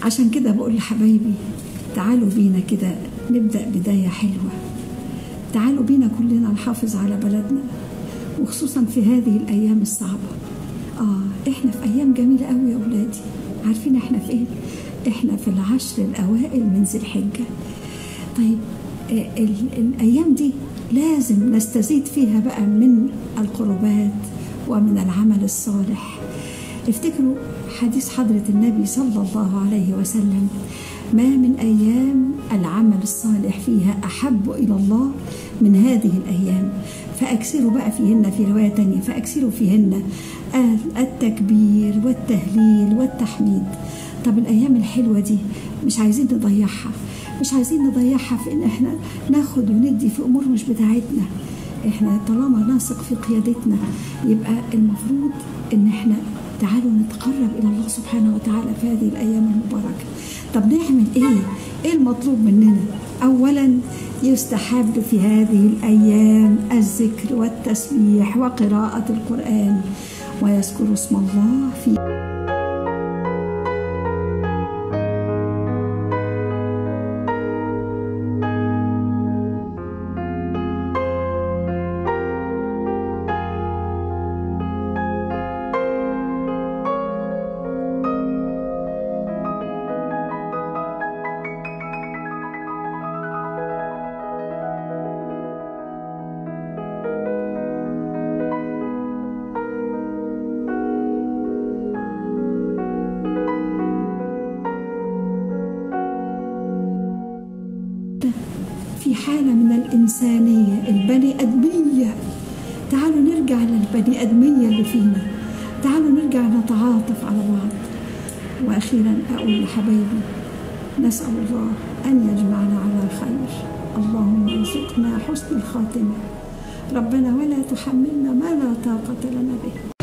عشان كده بقول لحبايبي تعالوا بينا كده نبدأ بداية حلوة تعالوا بينا كلنا نحافظ على بلدنا وخصوصا في هذه الأيام الصعبة آه إحنا في أيام جميلة قوي يا أولادي عارفين إحنا في إيه؟ إحنا في العشر الأوائل من ذي الحجة طيب آه ال- الأيام دي لازم نستزيد فيها بقى من القربات ومن العمل الصالح افتكروا حديث حضرة النبي صلى الله عليه وسلم ما من أيام العمل الصالح فيها أحب إلى الله من هذه الأيام فأكثروا بقى فيهن في رواية تانية فأكثروا فيهن التكبير والتهليل والتحميد طب الأيام الحلوة دي مش عايزين نضيعها مش عايزين نضيعها في إن إحنا ناخد وندي في أمور مش بتاعتنا إحنا طالما نثق في قيادتنا يبقى المفروض إن إحنا تعالوا نتقرب إلى الله سبحانه وتعالى في هذه الأيام المباركة طب نعمل إيه؟ إيه المطلوب مننا؟ أولا يستحب في هذه الأيام الذكر والتسبيح وقراءة القرآن ويذكر اسم الله في في حالة من الإنسانية البني أدمية تعالوا نرجع للبني أدمية اللي فينا تعالوا نرجع نتعاطف على بعض وأخيرا أقول لحبايبي نسأل الله أن يجمعنا على خير اللهم ارزقنا حسن الخاتمة ربنا ولا تحملنا ما لا طاقة لنا به